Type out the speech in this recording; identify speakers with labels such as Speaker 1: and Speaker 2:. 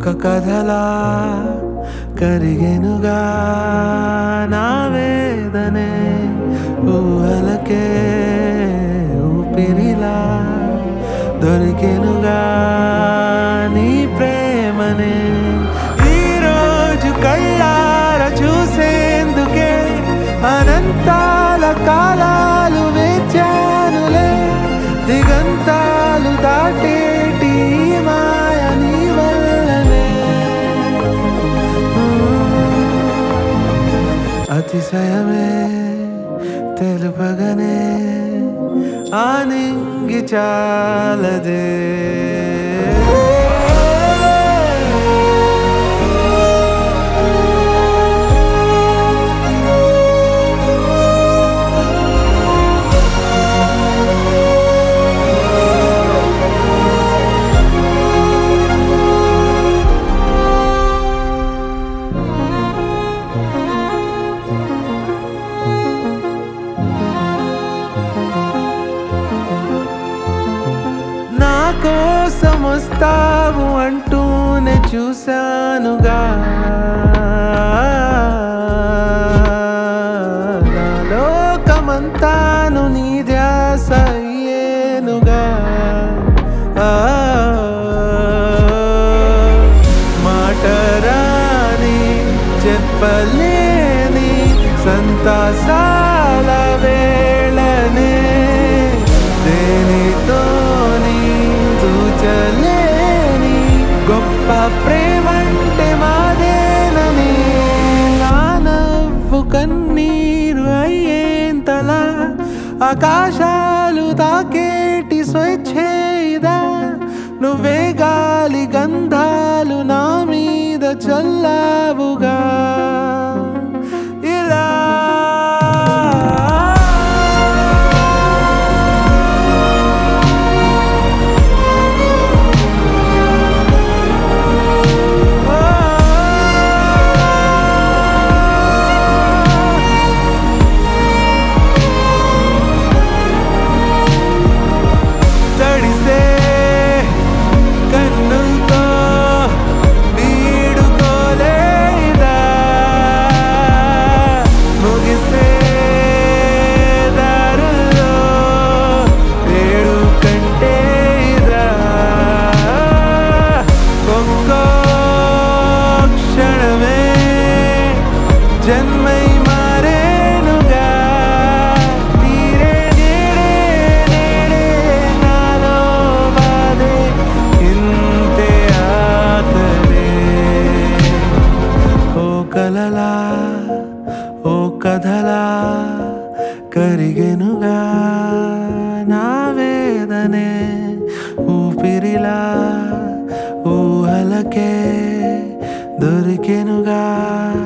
Speaker 1: ఒక కథలా కరిగెనుగా నా వేదనే ఊహలకే ఊపిరిలా దొరికెనుగా నీ ప్రేమనే ఈరోజు కళ్ళార చూసేందుకే అనంతాల కాలాలు వేచానులే దిగంతాలు దాటేటి ఈ మాయ నీ వల్లనే అతిశయమే తెలుపగనే ఆనింగి చాలదే నా కోసం వస్తావు అంటూనే చూశానుగా నా లోకమంతాను నీ ధ్యాస అయ్యేనుగా ఆ, మాటరాని చెప్పలేని సంతాసాల వేళనే దేనితోని తూచలేని గొప్ప ప్రేమంటే మాదేనని నా నవ్వు కన్నీరు అయ్యేంతలా ఆకాశాలు తాకేటి స్వచ్ఛేదా నువ్వే గాలి గంధాలు నా మీద చల్లావుగా ఇలా తడిసే కన్నులతో వీడుకోలేదా ముగిసే దారుల్లో వేడు కంటే ఇదా ఒక్కో క్షణమే జన్మై మారేనుగా తీరే నేడే నేడే నాలో బాధే ఇంతే ఆతనే ఓ కలలా ఓ కథలా కరిగెనుగా నా వేదనే ఊపిరిలా ఊహలకే దొరికెనుగా